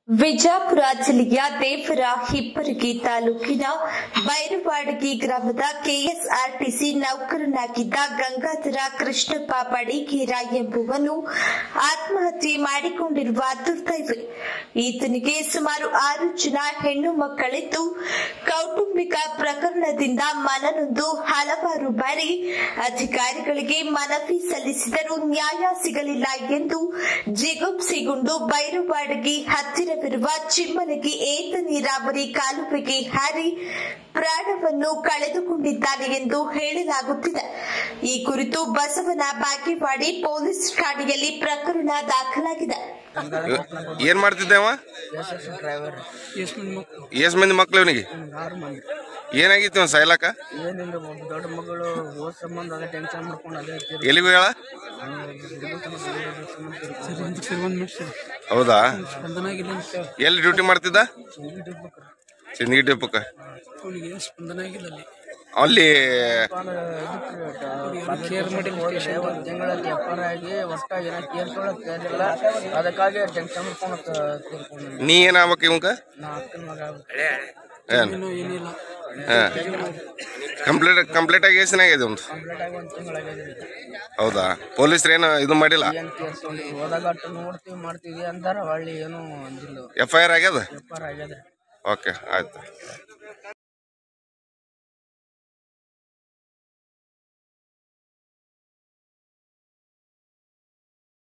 ವಿಜಾಪುರ ಜಿಲ್ಲೆಯ ದೇವರ ಹಿಪ್ಪರಗಿ ತಾಲೂಕಿನ ಬೈರವಾಡಗಿ ಗ್ರಾಮದ ಕೆಎಸ್ಆರ್ಟಿಸಿ ನೌಕರನಾಗಿದ್ದ ಗಂಗಾಧರ ಕೃಷ್ಣಪ್ಪ ಬಡಿಗೇರ ಎಂಬುವನು ಆತ್ಮಹತ್ಯೆ ಮಾಡಿಕೊಂಡಿರುವ ದುರ್ದೈವ ಈತನಿಗೆ ಸುಮಾರು ಆರು ಜನ ಹೆಣ್ಣು ಮಕ್ಕಳಿದ್ದು ಕೌಟುಂಬಿಕ ಪ್ರಕರಣದಿಂದ ಮನನೊಂದು ಹಲವಾರು ಬಾರಿ ಅಧಿಕಾರಿಗಳಿಗೆ ಮನವಿ ಸಲ್ಲಿಸಿದರೂ ನ್ಯಾಯ ಸಿಗಲಿಲ್ಲ ಎಂದು ಜಿಗುಪ್ಸೆಗೊಂಡು ಬೈರುವಾಡಗಿ ಹತ್ತಿರವಿರುವ ಚಿಮ್ಮಲಗಿ ಏತ ನೀರಾವರಿ ಕಾಲುವೆಗೆ ಹಾರಿ ಪ್ರಾಣವನ್ನು ಕಳೆದುಕೊಂಡಿದ್ದಾನೆ ಎಂದು ಹೇಳಲಾಗುತ್ತಿದೆ ಈ ಕುರಿತು ಬಸವನ ಬಾಗೇವಾಡಿ ಪೊಲೀಸ್ ಠಾಣೆಯಲ್ಲಿ ಪ್ರಕರಣ ದಾಖಲಾಗಿದೆ ಏನ್ ಮಾಡ್ತಿದ್ದೆ ಅವ ಡ್ರೈವರ್ ಎಷ್ಟು ಮಂದಿ ಮಕ್ಕಳು ಎಷ್ಟ್ ಮಂದಿ ಮಕ್ಳು ಇವನಿಗೆ ಆರು ಮಂದಿ ಏನಾಗಿತ್ತು ಅವ್ನ್ ಸಾಯ್ಲಾಕ ಏನಿಲ್ಲ ಒಬ್ಬ ದೊಡ್ಡ ಮಗಳು ಓದ್ ಸಂಬಂಧ ಅದೇ ಟೆನ್ಷನ್ ಮಾಡ್ಕೊಂಡು ಅದೇ ತೀರ್ಕೊಂಡು ಎಲ್ಲಿಗೂ ಹೇಳ ಸರಿ ಅಂತ ಸರಿ ಒಂದು ಮಿನಿಟ್ ಸರಿ ಹೌದಾ ಸ್ಪಂದನ ಆಗಿಲ್ಲ ಅಂತ ಎಲ್ಲಿ ಡ್ಯೂಟಿ ಮಾಡ್ತಿದ್ದ ಸಿಂದಗಿ ಡಿಪಕ್ಕ ಅವನಿಗೆ ಸ್ಪಂದನ ಆಗಿಲ್ಲ ಅಲ್ಲಿ ಅಲ್ಲಿ ಕೇರ್ ಮಾಡಿ ಹೋಗಿದೆ ಒಂದು ತಿಂಗಳಲ್ಲಿ ಎಫ್ ಆಗಿ ಒಟ್ಟಾಗಿ ಏನೋ ಕೇರ್ ತೊಗೊಳಕ್ ತಯಾರಿಲ್ಲ ಅದಕ್ಕಾಗಿ ಟೆನ್ಷನ್ ಮಾಡ್ಕೊಂಡು ತೀರ್ಕೊಂಡು ನೀ ಏನಾಗ್ಬೇಕು ಇವಂಕ ನಾ ಅಕ್ಕನ ಮಗ ಆಗ್ಬಿಟ್ಟೆ. ಏನ್ ಏನೂ ಏನಿಲ್ಲ ಕಂಪ್ಲೀಟ್ ಕಂಪ್ಲೀಟ್ ಆಗಿ ಎಷ್ಟು ಆಗಿದೆ ಒಂದು ಕಂಪ್ಲೀಟ್ ಆಗಿ ಒಂದು ತಿಂಗಳಾಗಿದೆ ಹೌದಾ ಪೊಲೀಸ್ರು ಏನು ಇದು ಮಾಡಿಲ್ಲ ಏನು ಕೇಸ್ ಹೋದಾಗ ಅಟ್ಟು ನೋಡ್ತೀವಿ ಮಾಡ್ತೀವಿ ಅಂತಾರ ಹೊಳ್ಳಿ ಏನೂ ಅಂದಿಲ್ಲ ಎಫ್ ಐ ಆರ್ ಆಗ್ಯದ ಎಫ್ ಆರ್ ಆಗ್ಯದ್ರಿ ಓಕೆ ಆಯ್ತು